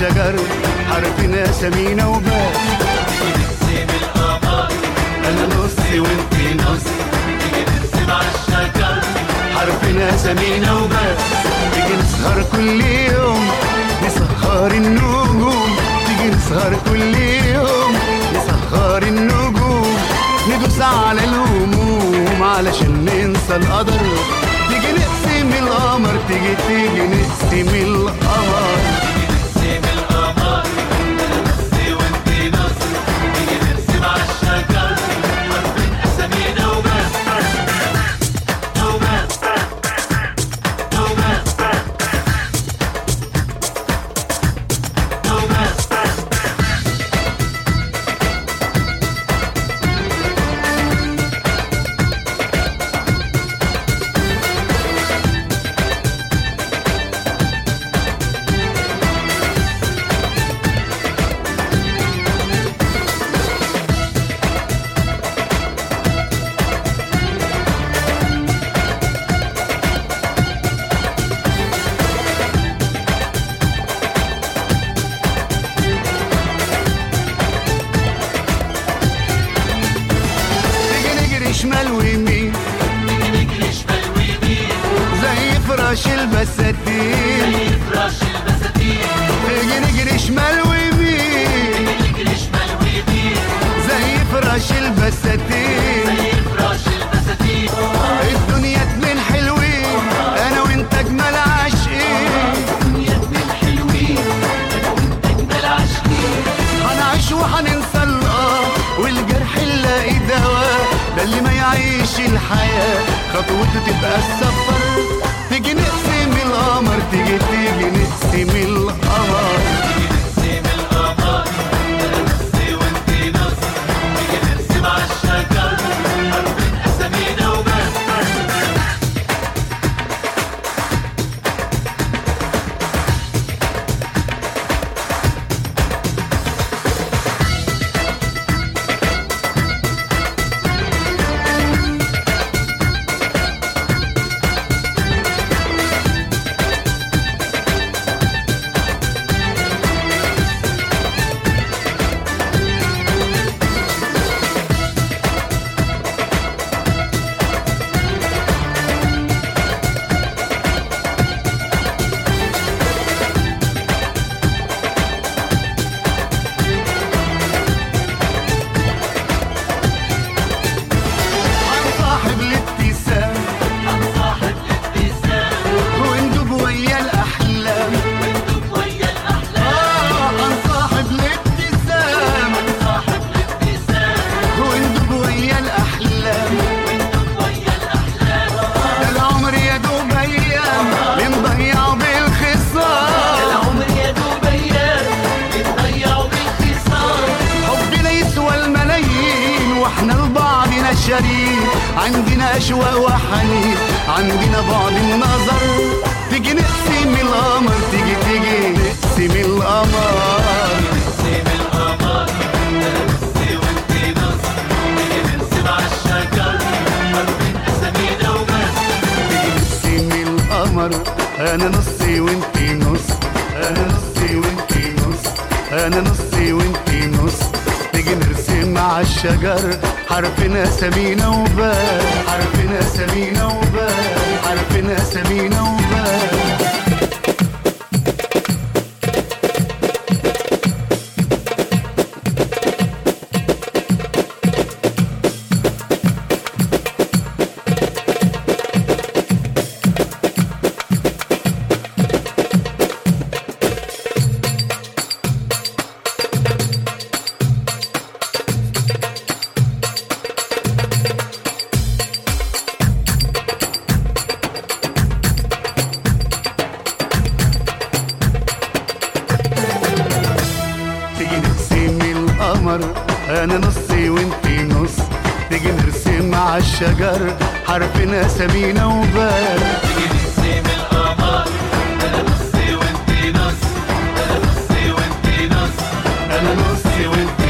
الشجر حرفنا سمينا وبس نرسم القمر انا نصي وانتي نص نيجي نرسم على الشجر حرفنا سمينا وبس تيجي نسهر كل يوم نسهر النجوم تيجي نسهر كل يوم نسهر النجوم ندوس على الهموم علشان ننسى القدر تيجي نقسم القمر تيجي تيجي نقسم القمر نرسم القمر انا نص وانت نص نيجي نرسم على الشجر حرفين اسامينا وبس وبس وبس وبس تيجي نجري شمال ويمين نيجي نجري شمال ويمين زي فراش البساتين زي فراش البساتين تيجي نجري شمال ويمين نجري شمال ويمين زي فراش البساتين زي فراش البساتين الدنيا اتنين حلوين انا وانت اجمل عاشقين يا اتنين حلوين انا وانت اجمل عاشقين هنعيش وهننسى الاه والجرح نلاقي دواء ده اللي ما يعيش الحياة خطوته تبقى السفر تيجي نقسم القمر تيجي تيجي نقسم القمر نرسم القمر انا نص وانت نص نيجي نرسم على الشجر حرفين اسامينا وبس صاحب الابتسام صاحب الابتسام وندوب ويا الاحلام وانتم ويا الاحلام اه هنصاحب الابتسام صاحب الابتسام وندوب ويا الاحلام وانتم ويا الاحلام ده العمر يا دوب ايام بنضيع بالخصام العمر يا دوب ايام بتضيعوا بالخصام حبنا يسوى الملايين واحنا لبعضنا شريك عندنا اشواق وحنين عندنا بعد النظر تيجي نقسم القمر تيجي تيجي نقسم القمر نرسم القمر انا نص وانت نص نيجي نرسم على الشجر حرفين اسامينا وبس نقسم القمر انا نصي وانتي نص انا نصي وانتي نص انا نصي وانتي نص تيجي نرسم على الشجر حرفنا سمينا وبال حرفنا سمينا وبال حرفنا سمينا وبال تيجي نقسم القمر انا نصي وانتي نص تيجي نرسم على الشجر حرفنا سمينا وبال نيجي نرسم القمر انا نص وانت نص انا نص وانت نص انا نصي وانتي